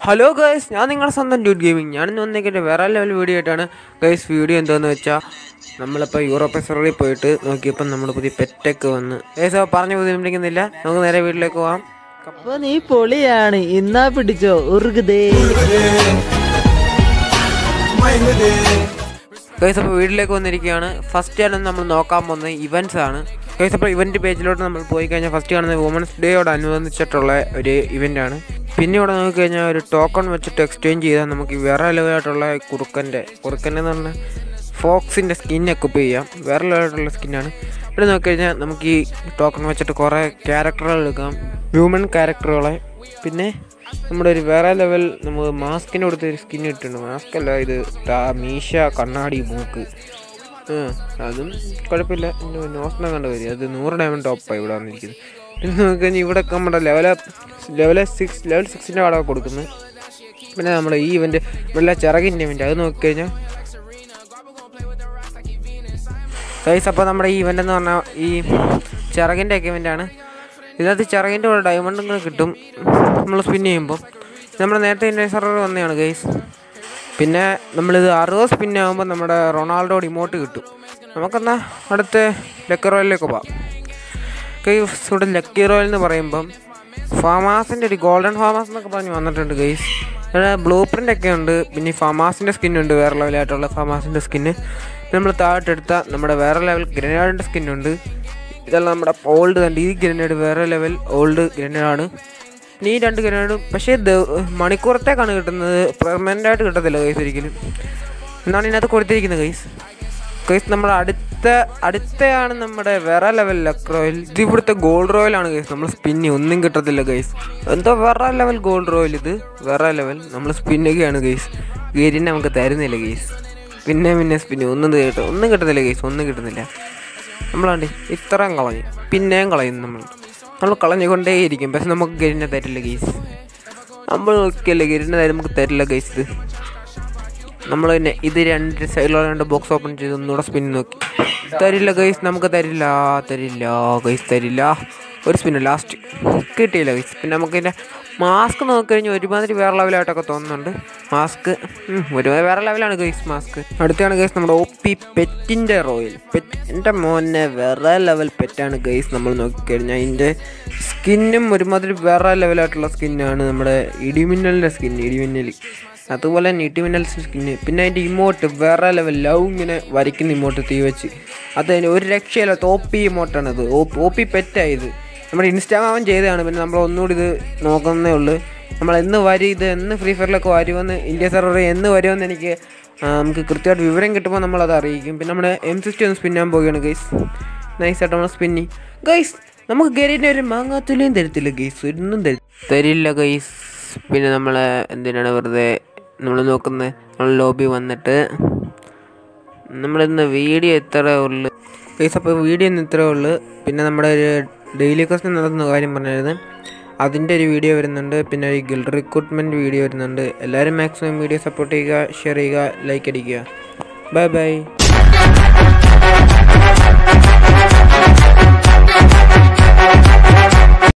Hello guys ഞാൻ നിങ്ങളുടെ സ്വന്തം ഡ്യൂട്ട് ഗെയിമിംഗ് ഞാനിന്ന് വന്നേക്കിൻ്റെ വേറെ ലെവൽ വീഡിയോ ആയിട്ടാണ് ഗൈസ് വീഡിയോ എന്താണെന്ന് വെച്ചാൽ നമ്മളിപ്പോൾ യൂറോപ്യൻ സെർവറിൽ പോയിട്ട് നോക്കിയപ്പോൾ നമ്മുടെ പുതിയ പെറ്റൊക്കെ വന്ന് ഗൈസ് അപ്പോൾ പറഞ്ഞു ബുദ്ധിമുട്ടിക്കുന്നില്ല നമുക്ക് നേരെ വീട്ടിലേക്ക് പോകാം അപ്പൊ നീ പൊളിയാണ് ഇന്നാ പിടിച്ചോ ഉറുകുതേ ഗൈസ് അപ്പോൾ വീട്ടിലേക്ക് വന്നിരിക്കുകയാണ് ഫസ്റ്റ് ആണ് നമ്മൾ നോക്കാൻ പോകുന്നത് ഇവൻറ്റ്സ് ആണ് ഗൈസ് അപ്പോൾ ഇവൻറ്റ് പേജിലോട്ട് നമ്മൾ പോയി കഴിഞ്ഞാൽ ഫസ്റ്റ് കാണുന്നത് വുമൻസ് ഡേയോട് അനുബന്ധിച്ചിട്ടുള്ള ഒരു ഇവൻ്റ് ആണ് പിന്നെ ഇവിടെ നോക്കിക്കഴിഞ്ഞാൽ ഒരു ടോക്കൺ വെച്ചിട്ട് എക്സ്ചേഞ്ച് ചെയ്താൽ നമുക്ക് വേറെ ലെവലായിട്ടുള്ള കുറുക്കൻ്റെ കുറുക്കൻ്റെ എന്ന് പറഞ്ഞാൽ ഫോക്സിൻ്റെ സ്കിൻ എക്യുപ്പ് ചെയ്യാം വേറെ ലെവലായിട്ടുള്ള സ്കിന്നാണ് ഇവിടെ നോക്കിക്കഴിഞ്ഞാൽ നമുക്ക് ഈ ടോക്കൺ വെച്ചിട്ട് കുറേ ക്യാരക്ടറുകൾ എടുക്കാം ഹ്യൂമൻ ക്യാരക്ടറുകളെ പിന്നെ നമ്മുടെ ഒരു വേറെ ലെവൽ നമ്മൾ മാസ്കിന് കൊടുത്ത ഒരു സ്കിൻ ഇട്ടിട്ടുണ്ട് മാസ്ക് അല്ല ഇത് ടാ- മീശ കണ്ണാടി മൂക്ക് ആ, അതും കുഴപ്പമില്ല എൻ്റെ നോസ്ന കണ്ട് വരും അത് നൂറ് ഡയമണ്ട് ടോപ്പാണ് ഇവിടെ വന്നിരിക്കുന്നത് പിന്നെ നോക്കി കഴിഞ്ഞാൽ ഇവിടെ നമ്മുടെ ലെവൽ ലെവൽ സിക്സ് ലെവൽ സിക്സിൻ്റെ വാടക കൊടുക്കുന്നത് പിന്നെ നമ്മുടെ ഈ ഇവൻ്റ് ഇവിടെ ചിറകിൻ്റെ ഇവൻ്റ് അത് നോക്കിക്കഴിഞ്ഞാൽ ഗൈസ് അപ്പോൾ നമ്മുടെ ഈ ഇവൻ്റ് എന്ന് പറഞ്ഞാൽ ഈ ചിറകിൻ്റെ ഒക്കെ ഇവൻ്റാണ് ഇതിനകത്ത് ചിറകിൻ്റെ കൂടെ ഡയമണ്ട് ഇങ്ങനെ കിട്ടും നമ്മൾ സ്പിൻ ചെയ്യുമ്പോൾ നമ്മൾ നേരത്തെ ഇതിൻ്റെ സെർവർ വന്നതാണ് ഗൈസ് പിന്നെ നമ്മളിത് അറുപത് സ്പിൻ ആകുമ്പോൾ നമ്മുടെ റൊണാൾഡോയുടെ ഇമോട്ട് കിട്ടും നമുക്കെന്നാ അടുത്ത ലക്കി റോയലിലേക്ക് പോവാം ഗൈസ് ഇവിടെ ലക്കി റോയൽ എന്ന് പറയുമ്പം ഫാമാസിൻ്റെ ഒരു ഗോൾഡൻ ഫാമാസ് എന്നൊക്കെ പറഞ്ഞ് വന്നിട്ടുണ്ട് ഗൈസ് ഇവിടെ ബ്ലൂ പ്രിൻ്റ് ഒക്കെ ഉണ്ട് പിന്നെ ഈ ഫാമാസിൻ്റെ സ്കിന്നുണ്ട് വേറെ ലെവലായിട്ടുള്ള ഫാമാസിൻ്റെ സ്കിന്ന് നമ്മൾ താഴോട്ടെടുത്ത നമ്മുടെ വേറെ ലെവൽ ഗ്രനേഡിൻ്റെ സ്കിന്നുണ്ട് ഇതെല്ലാം നമ്മുടെ ഓൾഡ് തന്നെ ഈ ഗ്രനേഡ് വേറെ ലെവൽ ഓൾഡ് ഗ്രനേഡാണ് ഈ രണ്ട് ഗ്രനേഡും പക്ഷേ ഇത് മണിക്കൂറത്തേക്കാണ് കിട്ടുന്നത് പെർമനൻ്റ് ആയിട്ട് കിട്ടത്തില്ല ഗൈസ് ഒരിക്കലും എന്നാണ് ഇതിനകത്ത് കൊടുത്തിരിക്കുന്നത് ഗൈസ് ഗൈസ് നമ്മുടെ അടുത്ത അടുത്തയാണ് നമ്മുടെ വേറെ ലെവൽ ലക്ക് റോയൽ ഇത് ഇവിടുത്തെ ഗോൾഡ് റോയലാണ് ഗൈസ് നമ്മൾ സ്പിന്നി ഒന്നും കിട്ടത്തില്ല ഗൈസ് എന്തോ വേറെ ലെവൽ ഗോൾഡ് റോയൽ ഇത് വേറെ ലെവൽ നമ്മൾ സ്പിന്നുകയാണ് ഗൈസ് ഗേരിനെ നമുക്ക് തരുന്നില്ല ഗൈസ് പിന്നെ പിന്നെ സ്പിന്ന് ഒന്നും കിട്ടും ഒന്നും കിട്ടുന്നില്ല ഗൈസ് ഒന്നും കിട്ടുന്നില്ല നമ്മളാണ്ട് ഇത്രയും കളഞ്ഞു പിന്നെയും കളയും നമ്മൾ നമ്മൾ കളഞ്ഞുകൊണ്ടേയിരിക്കും പക്ഷെ നമുക്ക് ഗരിനെ തരില്ല ഗൈസ് നമ്മൾ നോക്കിയല്ലേ ഗരിനെ തരും നമുക്ക് തരില്ല ഗൈസ് ഇത് നമ്മൾ തന്നെ ഇത് രണ്ട് സൈഡിലുള്ള രണ്ട് ബോക്സ് ഓപ്പൺ ചെയ്ത് ഒന്നുകൂടെ സ്പിൻ നോക്കി തരില്ല ഗൈസ് നമുക്ക് തരില്ല തരില്ല ഗൈസ് തരില്ല ഒരു സ്പിന്ന് ലാസ്റ്റ് കിട്ടിയില്ല ഗൈസ് പിന്നെ നമുക്ക് ഇതിൻ്റെ മാസ്ക് നോക്കിക്കഴിഞ്ഞാൽ ഒരുമാതിരി വേറെ ലെവലായിട്ടൊക്കെ തോന്നുന്നുണ്ട് മാസ്ക് ഒരുമാതിരി വേറെ ലെവലാണ് ഗൈസ് മാസ്ക് അടുത്താണ് ഗൈസ് നമ്മുടെ ഒ പി പെറ്റിൻ്റെ റോയൽ പെറ്റ് എൻ്റെ മോനെ വേറെ ലെവൽ പെറ്റാണ് ഗൈസ് നമ്മൾ നോക്കിക്കഴിഞ്ഞാൽ അതിൻ്റെ സ്കിന്നും ഒരുമാതിരി വേറെ ലെവലായിട്ടുള്ള സ്കിന്നാണ് നമ്മുടെ ഇടിമിന്നലിൻ്റെ സ്കിൻ ഇടിമിന്നൽ അതുപോലെ തന്നെ ഇടിമിന്നൽസ് സ്കിന്ന് പിന്നെ അതിൻ്റെ ഇമോട്ട് വേറെ ലെവൽ ലവ് ഇങ്ങനെ വരയ്ക്കുന്ന ഇമോട്ട് തീ വെച്ച് അത് അതിന് ഒരു രക്ഷയില്ല തോപ്പി ഇമോട്ടാണത് ഓ പി പെറ്റായത് നമ്മുടെ ഇൻസ്റ്റാഗ്രാം ചെയ്തതാണ് പിന്നെ നമ്മൾ ഒന്നുകൂടി ഇത് നോക്കുന്നേ ഉള്ളൂ നമ്മൾ എന്ന് വരും ഇത് എന്ന് ഫ്രീ ഫയറിലൊക്കെ വരുമെന്ന് ഇന്ത്യ സെർവർ എന്ന് വരുമെന്ന് എനിക്ക് ആ, നമുക്ക് കൃത്യമായിട്ട് വിവരം കിട്ടുമ്പോൾ നമ്മളത് അറിയിക്കും പിന്നെ നമ്മുടെ എം സിക്സ്റ്റി ഒന്ന് സ്പിന്നാൻ പോവുകയാണ് ഗൈസ് നൈസായിട്ട് നമ്മൾ സ്പിന്നി ഗൈസ് നമുക്ക് ഗരീൻ്റെ ഒരു മാങ്ങാത്തുലിയും തരത്തില്ല ഗൈസ് ഒന്നും തരി തരില്ല ഗൈസ് പിന്നെ നമ്മൾ എന്തിനാണ് വെറുതെ നമ്മൾ നോക്കുന്നത് നമ്മൾ ലോബി വന്നിട്ട് നമ്മളിന്ന് വീഡിയോ ഇത്ര ഉള്ളു ഗൈസ് അപ്പോൾ വീഡിയോ ഇന്ന് ഇത്രേ ഉള്ളു പിന്നെ നമ്മുടെ ഒരു ഡെയിലി ക്വസ്റ്റൻ നടത്തുന്ന കാര്യം പറഞ്ഞായിരുന്നു അതിൻ്റെ ഒരു വീഡിയോ വരുന്നുണ്ട് പിന്നെ ഒരു ഗിൽ റിക്രൂട്ട്മെൻറ്റ് വീഡിയോ വരുന്നുണ്ട് എല്ലാവരും മാക്സിമം വീഡിയോ സപ്പോർട്ട് ചെയ്യുക ഷെയർ ചെയ്യുക ലൈക്ക് അടിക്കുക ബൈ ബൈ Thank you.